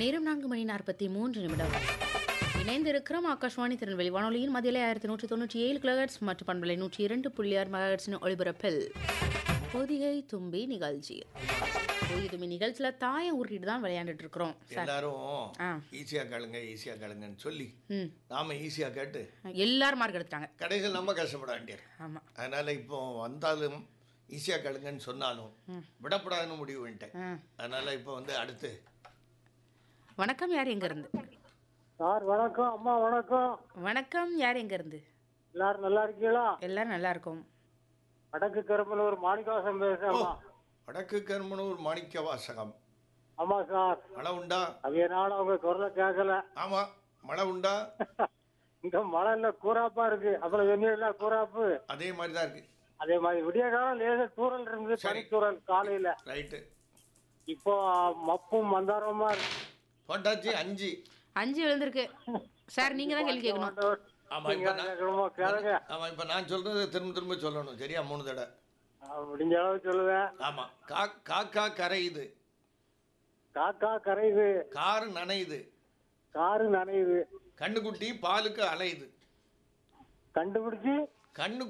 நேரம் நான்கு மணி நாற்பத்தி மூன்று நிமிடம் இணைந்திருக்கிறோம் ஆகாஷ்வாணி திருநெல்வேலி வானொலியின் மதியலை ஆயிரத்தி நூற்றி தொண்ணூற்றி ஏழு கிலோஹெட்ஸ் மற்றும் பண்பலை நூற்றி இரண்டு புள்ளி ஆறு மெகாஹெட்ஸின் ஒளிபரப்பில் பொதிகை தும்பி நிகழ்ச்சி பொதிகை தும்பி நிகழ்ச்சியில் தாயம் உருட்டிட்டு தான் விளையாண்டுட்டு இருக்கிறோம் சார் எல்லாரும் ஆ. ஈஸியாக கேளுங்க ஈஸியாக கேளுங்கன்னு சொல்லி ம் நாம ஈஸியாக கேட்டு எல்லாரும் மார்க் எடுத்துட்டாங்க கடைசியில் நம்ம கஷ்டப்பட வேண்டியது ஆமாம் அதனால இப்போ வந்தாலும் ஈஸியாக கேளுங்கன்னு சொன்னாலும் விடப்படாதுன்னு முடிவு பண்ணிட்டேன் ஆ அதனால இப்போ வந்து அடுத்து வணக்கம் யார் எங்கேருந்து சார் வணக்கம் அம்மா வணக்கம் வணக்கம் யார் எங்கேருந்து எல்லாரும் நல்லா இருக்கீங்களா எல்லாரும் நல்லா இருக்கோம் வடக்கு கரும்பலூர் மாணிக்கவாசம் பேசுறேம்மா வடக்கு கருமனூர் மாணிக்க வாசகம் ஆமா சார் மழை உண்டா அது என்னால உங்க குரலை கேட்கல ஆமாம் மழை உண்டா இங்க மழை இல்ல கூறாப்பா இருக்கு அப்புறம் வெந்நீர் இல்ல கூறாப்பு அதே மாதிரி தான் இருக்கு அதே மாதிரி விடிய காலம் லேச தூரல் இருந்தது சரி. பனித்தூரல் காலையில ரைட்டு இப்போ மப்பும் மந்தாரமா இருக்கு போட்டாச்சு அஞ்சு அஞ்சு எழுந்திருக்கு சார் நீங்கள் தான் கேள்வி கேட்கணும் ஆமா, நீங்க இப்ப நான்- கேட்கணுமா கேளுங்க ஆமாம் இப்போ நான் சொல்கிறது திரும்ப திரும்ப சொல்லணும் சரியா மூணு தடவை நான் முடிஞ்ச அளவு சொல்லுவேன் ஆமாம் கா காக்கா கரையுது காக்கா கரையுது காரு நனையுது காரு நனையுது கண்ணுக்குட்டி பாலுக்கு அலையுது கண்டுபிடிச்சு கண்ணு